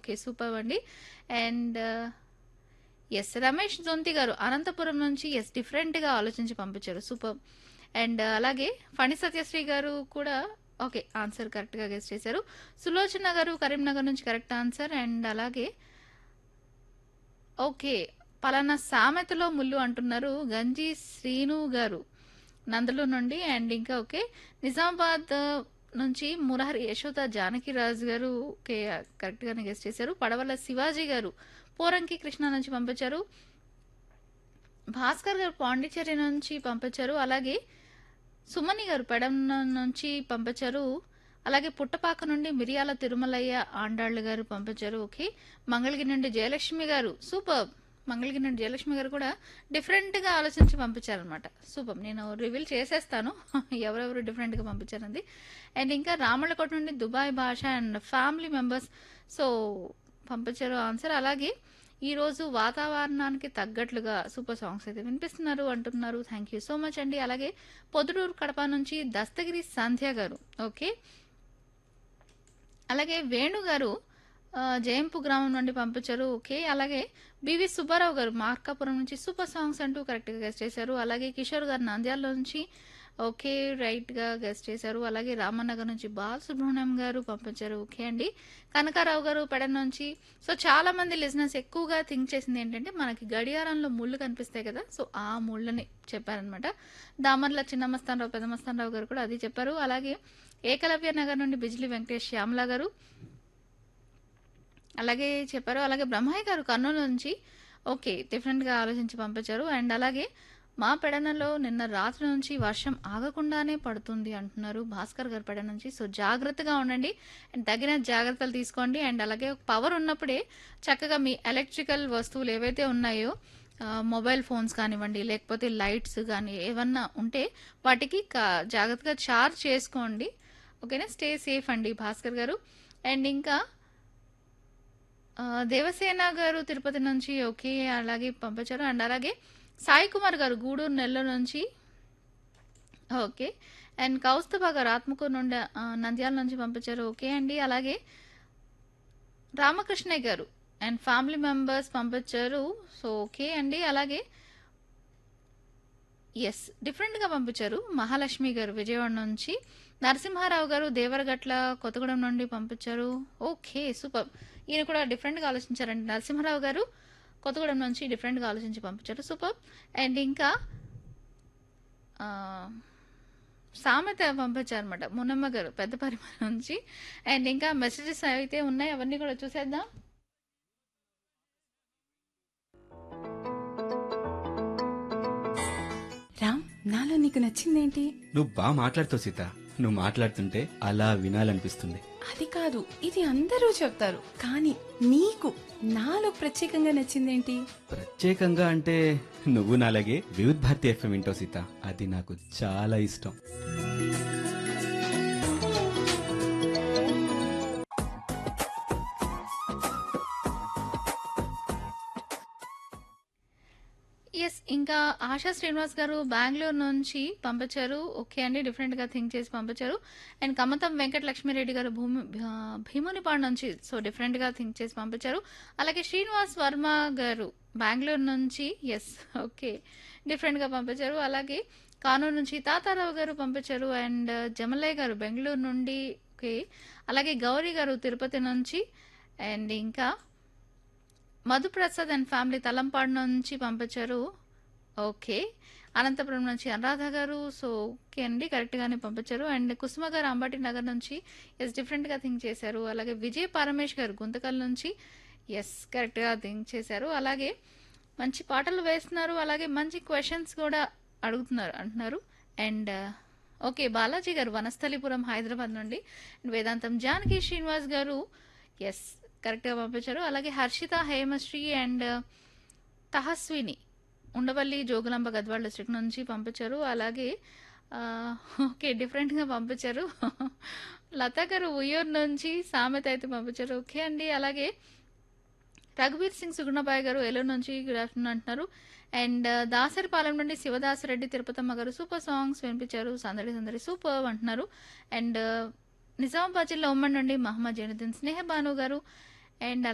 okay super అండి and S Ramesh Jonthi గారు అనంతపురం నుంచి ఎస్ డిఫరెంట్గా ఆలోచించి పంపించారు సూపర్ అండ్ అలాగే ఫణి సత్యశ్రీ గారు కూడా ఓకే ఆన్సర్ కరెక్ట్గా గెస్ట్ చేశారు సులోచన గారు కరీంనగర్ నుంచి కరెక్ట్ ఆన్సర్ అండ్ అలాగే ఓకే పలానా సామెతలో ముళ్ళు అంటున్నారు గంజి శ్రీను గారు నందలు నుండి అండ్ ఇంకా ఓకే నిజామాబాద్ నుంచి మురహరి యశోద జానకిరాజు గారు ఓకే కరెక్ట్గానే గెస్ట్ చేశారు పడవల శివాజీ గారు పోరంకి కృష్ణ నుంచి పంపించారు భాస్కర్ గారు పాండిచేరి నుంచి పంపించారు అలాగే సుమని గారు పెడం నుంచి పంపించారు అలాగే పుట్టపాక నుండి మిరియాల తిరుమలయ్య ఆండాళ్ళు గారు పంపించారు ఓకే మంగళగిరి నుండి జయలక్ష్మి గారు సూపర్ మంగళగిరి నుండి జయలక్ష్మి గారు కూడా డిఫరెంట్గా ఆలోచించి పంపించారనమాట సూపర్ నేను రివీల్ చేసేస్తాను ఎవరెవరు డిఫరెంట్గా పంపించారంది అండ్ ఇంకా రామళ్ళకోట నుండి Dubai Basha and family members so పంపించారు ఆన్సర్ అలాగే ఈరోజు వాతావరణానికి తగ్గట్లుగా సూపర్ సాంగ్స్ అయితే వినిపిస్తున్నారు అంటున్నారు థ్యాంక్ యూ సో మచ్ అండి అలాగే పొదుటూరు కడప నుంచి దస్తగిరి సంధ్య గారు ఓకే అలాగే వేణు గారు ఆ, జయంపు గ్రామం నుండి పంపించారు ఓకే అలాగే బివి సుబ్బారావు గారు మార్కాపురం నుంచి సూపర్ సాంగ్స్ అంటూ కరెక్ట్గా గెస్ట్ చేశారు అలాగే కిషోర్ గారు నంద్యాల నుంచి ఓకే రైట్గా గెస్ట్ చేశారు అలాగే రామనగర్ నుంచి బాలసుబ్రహ్మణ్యం గారు పంపించారు ఓకే అండి కనకారావు గారు పెడ నుంచి సో చాలా మంది లిజినెస్ ఎక్కువగా థింక్ చేసింది ఏంటంటే మనకి గడియారంలో ముళ్ళు కనిపిస్తాయి కదా సో ఆ ముళ్ళని చెప్పారనమాట దామర్ల చిన్నమస్తానరావు పెద్దమస్తానరావు గారు కూడా అది చెప్పారు అలాగే ఏకలవ్య నగర్ నుండి బిజ్లీ వెంకటేష్ శ్యామల గారు అలాగే చెప్పారు అలాగే బ్రహ్మయ్య గారు కర్నూలు నుంచి ఓకే డిఫరెంట్గా ఆలోచించి పంపించారు అండ్ అలాగే మా పెడనలో నిన్న రాత్రి నుంచి వర్షం ఆగకుండానే పడుతుంది అంటున్నారు భాస్కర్ గారు పెడ నుంచి సో జాగ్రత్తగా ఉండండి అండ్ తగిన జాగ్రత్తలు తీసుకోండి అండ్ అలాగే పవర్ ఉన్నప్పుడే చక్కగా మీ ఎలక్ట్రికల్ వస్తువులు ఏవైతే ఉన్నాయో ఆ, మొబైల్ ఫోన్స్ కానివ్వండి లేకపోతే లైట్స్ కానీ ఏమన్నా ఉంటే వాటికి కా- జాగ్రత్తగా చార్జ్ చేసుకోండి ఓకేనా స్టే సేఫ్ అండి భాస్కర్ గారు అండ్ ఇంకా ఆ, దేవసేన గారు తిరుపతి నుంచి ఓకే అలాగే పంపించారు అండ్ అలాగే సాయి కుమార్ గారు గూడూరు నెల్లూరు నుంచి ఓకే అండ్ కౌస్తభ గారు ఆత్మకూరు నుండి ఆ, నంద్యాల నుంచి పంపించారు ఓకే అండి అలాగే రామకృష్ణయ్య గారు అండ్ ఫ్యామిలీ మెంబర్స్ పంపించారు సో ఓకే అండి అలాగే ఎస్ డిఫరెంట్గా పంపించారు మహాలక్ష్మి గారు విజయవాడ నుంచి నరసింహారావు గారు దేవరగట్ల కొత్తగూడెం నుండి పంపించారు ఓకే సూపర్ ఈయన కూడా డిఫరెంట్గా ఆలోచించారండి నరసింహారావు గారు కొత్తగూడెం నుంచి డిఫరెంట్గా ఆలోచించి పంపించారు సూపర్ అండ్ ఇంకా ఆ, సామెత పంపించారనమాట మునమ్మ గారు పెద్ద పరిమాణం నుంచి అండ్ ఇంకా మెసేజెస్ అయితే ఉన్నాయి అవన్నీ కూడా చూసేద్దాం రామ్ నాలో నీకు నచ్చిందేంటి నువ్వు బాగా మాట్లాడుతావు సీత నువ్వు మాట్లాడుతుంటే అలా వినాలనిపిస్తుంది అది కాదు ఇది అందరూ చెప్తారు కానీ నీకు నాలో ప్రత్యేకంగా నచ్చిందేంటి ప్రత్యేకంగా అంటే నువ్వు నాలాగే వివిధ్ భారతి ఎఫ్ఎం వింటావు సీత అది నాకు చాలా ఇష్టం ఎస్ ఇంకా ఆశా శ్రీనివాస్ గారు బెంగళూరు నుంచి పంపించారు ఓకే అండి డిఫరెంట్గా థింక్ చేసి పంపించారు అండ్ కమతం వెంకట లక్ష్మీరెడ్డి గారు భూమి భా- భీమునిపాడు నుంచి సో డిఫరెంట్గా థింక్ చేసి పంపించారు అలాగే శ్రీనివాస్ వర్మ గారు బెంగళూరు నుంచి ఎస్ ఓకే డిఫరెంట్గా పంపించారు అలాగే కానూరు నుంచి తాతారావు గారు పంపించారు అండ్ జమలయ్య గారు బెంగళూరు నుండి ఓకే అలాగే గౌరీ గారు తిరుపతి నుంచి అండ్ ఇంకా మధుప్రసాద్ అండ్ ఫ్యామిలీ తలంపాడు నుంచి పంపించారు ఓకే అనంతపురం నుంచి అనురాధ గారు సో ఓకే అండి కరెక్ట్గానే పంపించారు అండ్ కుసుమ గారు అంబటి నగర్ నుంచి ఎస్ డిఫరెంట్గా థింక్ చేశారు అలాగే విజయ్ పరమేష్ గారు గుంతకల్ నుంచి ఎస్ కరెక్ట్గా థింక్ చేశారు అలాగే మంచి పాటలు వేస్తున్నారు అలాగే మంచి క్వశ్చన్స్ కూడా అడుగుతున్నారు అంటున్నారు అండ్ ఓకే బాలాజీ గారు వనస్థలిపురం హైదరాబాద్ నుండి అండ్ వేదాంతం జానకి శ్రీనివాస్ గారు ఎస్ కరెక్ట్గా పంపించారు అలాగే హర్షిత హేమశ్రీ అండ్ తహస్విని ఉండవల్లి జోగులాంబ గద్వాళ్ళ డిస్ట్రిక్ట్ నుంచి పంపించారు అలాగే ఆ, ఓకే డిఫరెంట్గా పంపించారు లతా గారు ఉయ్యూరు నుంచి సామెత అయితే పంపించారు ఓకే అండి అలాగే రఘువీర్ సింగ్ సుగుణబాయ్ గారు ఏలూరు నుంచి గుడ్ ఆఫ్టర్నూన్ అంటున్నారు అండ్ దాసరిపాలెం నుండి శివదాసరెడ్డి తిరుపతమ్మ గారు సూపర్ సాంగ్స్ వినిపించారు సందడి సందడి సూపర్ అంటున్నారు అండ్ నిజామాబాద్ జిల్లా ఉమ్మడి నుండి మహమ్మద్ జైనుద్దీన్ స్నేహ భాను గారు అండ్